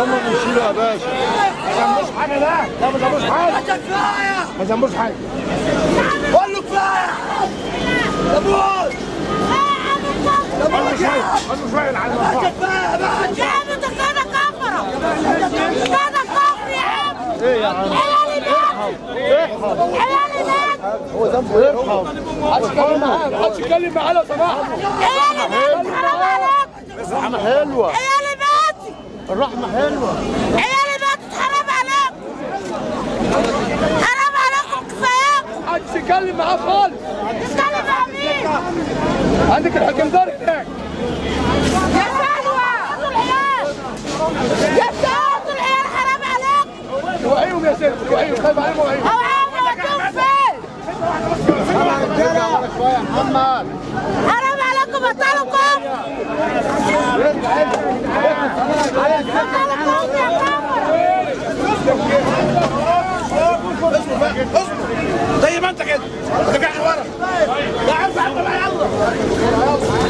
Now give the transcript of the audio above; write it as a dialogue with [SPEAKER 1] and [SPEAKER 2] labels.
[SPEAKER 1] هم بيشيلوا يا باشا
[SPEAKER 2] ما ذنبوش حاجه ده ده ما ذنبوش حاجه
[SPEAKER 3] كفايه
[SPEAKER 2] ما ذنبوش حاجه قول له كفايه ابوس قول له شويه قول له شويه على المصلحه
[SPEAKER 3] كفايه بقى
[SPEAKER 4] يا عم ده كده كفره كده كفر يا عم
[SPEAKER 1] ايه يا عم
[SPEAKER 4] عيالي مات عيالي مات
[SPEAKER 1] هو ذنبه يرحم
[SPEAKER 2] محدش يتكلم معاه محدش يتكلم معاه لو سمحت
[SPEAKER 4] عيالي مات حرام عليك
[SPEAKER 1] الرحمة حلوة
[SPEAKER 4] عيالي مات
[SPEAKER 1] الرحمة حلوة
[SPEAKER 4] عيالي ماتت حرام عليك حرام عليكم كفاياكم
[SPEAKER 2] محدش يتكلم معاه خالص
[SPEAKER 4] تتكلم مع مين
[SPEAKER 2] عندك الحكم دار هناك
[SPEAKER 4] يا سلوى العيال يا سلوى العيال حرام عليك
[SPEAKER 2] وعيهم يا ست وعيهم خايف عليهم وعيهم
[SPEAKER 4] او عم ودوهم فين
[SPEAKER 1] شوية يا محمد
[SPEAKER 4] حرام عليكم بطلوا كفر بطلوا كفر يا كفر
[SPEAKER 2] زي ما انت كده رجع ورا لا ارفع يلا